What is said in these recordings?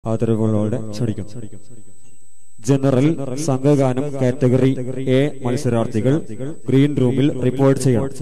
ആദരവുകളോടെ ക്ഷണിക്കുന്നു ജനറൽ സംഘഗാനം category A മത്സരാർത്ഥികൾ ഗ്രീൻ റൂമിൽ റിപ്പോർട്ട് ചെയ്യണം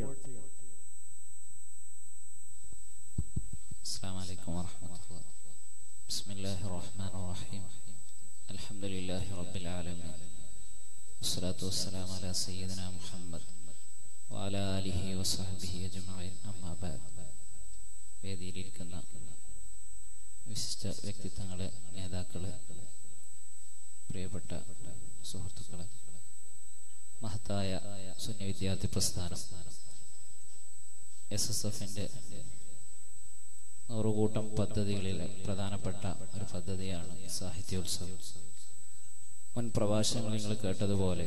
السلام عليكم ورحمة الله بسم الله الرحمن الرحيم الحمد لله رب العالمين والصلاة والسلام على سيدنا محمد وعلى آله وصحبه أجمعين أما بعد വേദിയിലിരിക്കുന്ന വിശിഷ്ട വ്യക്തിത്വങ്ങളെ നേതാക്കളെ പ്രിയപ്പെട്ട സുഹൃത്തുക്കളെ മഹത്തായ സുന്നി വിദ്യാർത്ഥി പ്രസ്ഥാനം എസ് എസ് എഫിൻ്റെ നൂറുകൂട്ടം പദ്ധതികളിലെ പ്രധാനപ്പെട്ട ഒരു പദ്ധതിയാണ് സാഹിത്യോത്സവം മുൻ പ്രഭാഷണങ്ങൾ നിങ്ങൾ കേട്ടതുപോലെ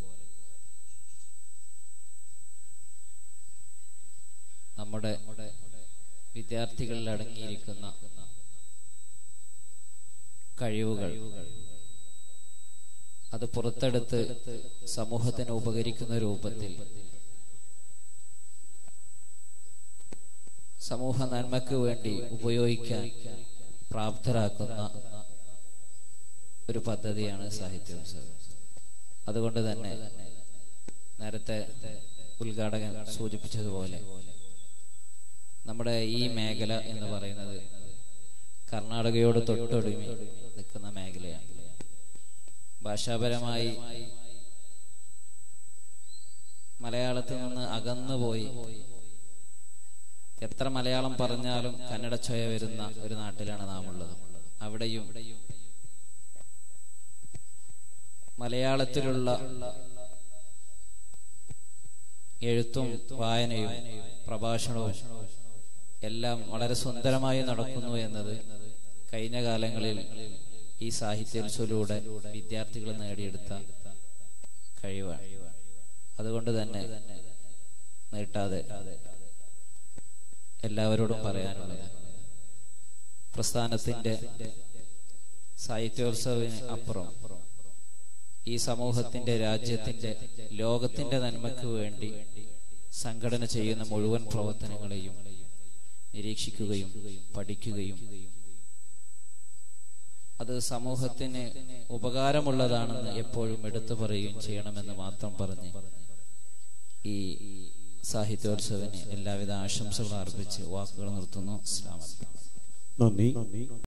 നമ്മുടെ വിദ്യാർത്ഥികളിൽ അടങ്ങിയിരിക്കുന്ന കഴിവുകൾ അത് പുറത്തെടുത്ത് സമൂഹത്തിന് ഉപകരിക്കുന്ന രൂപത്തിൽ സമൂഹ നന്മയ്ക്ക് വേണ്ടി ഉപയോഗിക്കാൻ പ്രാപ്തരാക്കുന്ന ഒരു പദ്ധതിയാണ് സാഹിത്യോത്സവം അതുകൊണ്ട് തന്നെ നേരത്തെ ഉദ്ഘാടകൻ സൂചിപ്പിച്ചതുപോലെ നമ്മുടെ ഈ മേഖല എന്ന് പറയുന്നത് കർണാടകയോട് തൊട്ടൊടുമി നിൽക്കുന്ന മേഖലയാണ് ഭാഷാപരമായി മലയാളത്തിൽ നിന്ന് അകന്നുപോയി എത്ര മലയാളം പറഞ്ഞാലും കന്നഡ ചൊയ വരുന്ന ഒരു നാട്ടിലാണ് നാം ഉള്ളത് അവിടെയും മലയാളത്തിലുള്ള എഴുത്തും വായനയും പ്രഭാഷണവും എല്ലാം വളരെ സുന്ദരമായി നടക്കുന്നു എന്നത് കഴിഞ്ഞ കാലങ്ങളിൽ ഈ സാഹിത്യോത്സവത്തിലൂടെ വിദ്യാർത്ഥികൾ നേടിയെടുത്ത കഴിവാണ് അതുകൊണ്ട് തന്നെ നീട്ടാതെ എല്ലാവരോടും പറയാനുള്ളത് പ്രസ്ഥാനത്തിന്റെ സാഹിത്യോത്സവത്തിന് അപ്പുറം ഈ സമൂഹത്തിന്റെ രാജ്യത്തിന്റെ ലോകത്തിന്റെ നന്മയ്ക്ക് വേണ്ടി സംഘടന ചെയ്യുന്ന മുഴുവൻ പ്രവർത്തനങ്ങളെയും നിരീക്ഷിക്കുകയും പഠിക്കുകയും അത് സമൂഹത്തിന് ഉപകാരമുള്ളതാണെന്ന് എപ്പോഴും എടുത്തു പറയുകയും ചെയ്യണമെന്ന് മാത്രം പറഞ്ഞ് ഈ സാഹിത്യോത്സവന് എല്ലാവിധ ആശംസകളും അർപ്പിച്ച് വാക്കുകൾ നിർത്തുന്നു അസ്സലാമു അലൈക്കും നന്ദി